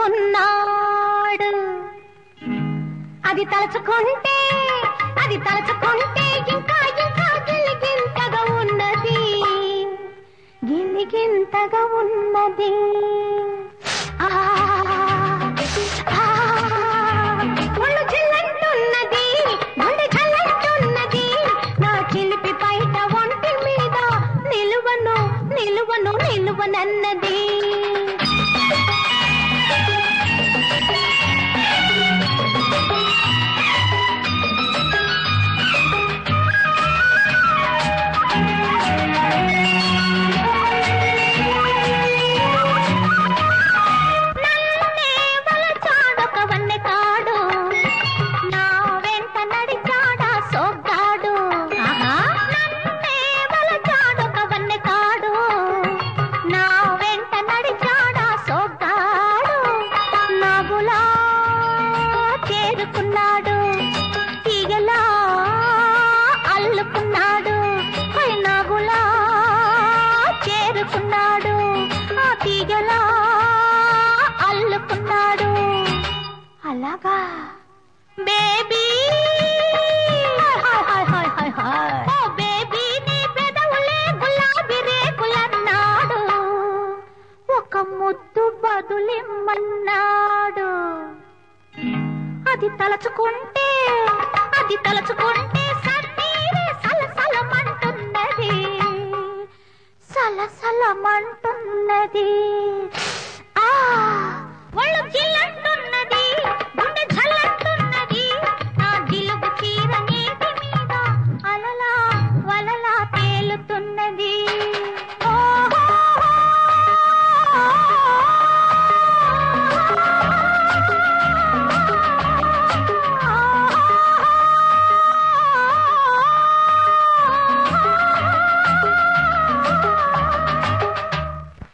తలుచుకున్నాడు అది తలుచుకుంటే అది తలుచుకుంటే ఇంకా ఇంకా గిలిగింతగా ఉన్నది గిలిగింతగా ఉన్నది ఆ, ఆ, ఒళ్ళు జిల్లంటున్నది, గుండె జల్లంటున్నది. నా చిలిపి బయట ఒంటి మీద నిలువను నిలువను నిలువనన్నది నన్నే వలచాడొక వన్నెకాడు. నా వెంట నడిచాడా సోగ్గాడు. నన్నే వలచాడొక వన్నెకాడు. నా వెంట నడిచాడా సోగ్గాడు. నాగులా చేరుకున్నాడు తీగలా అల్లుకున్నాడు హై నాగులా చేరుకున్నాడు ఆ తీగలా అల్లుకున్నాడు అలాగా బేబీ ఓ బేబీ నీ పెదవులే గులాబీ రేకులన్నాడు ఒక ముద్దు బదులిమ్మన్నాడు అది తలచుకుంటే అది తలచుకుంటే సన్నీరే సలసలమంటున్నది సలసలమంటున్నది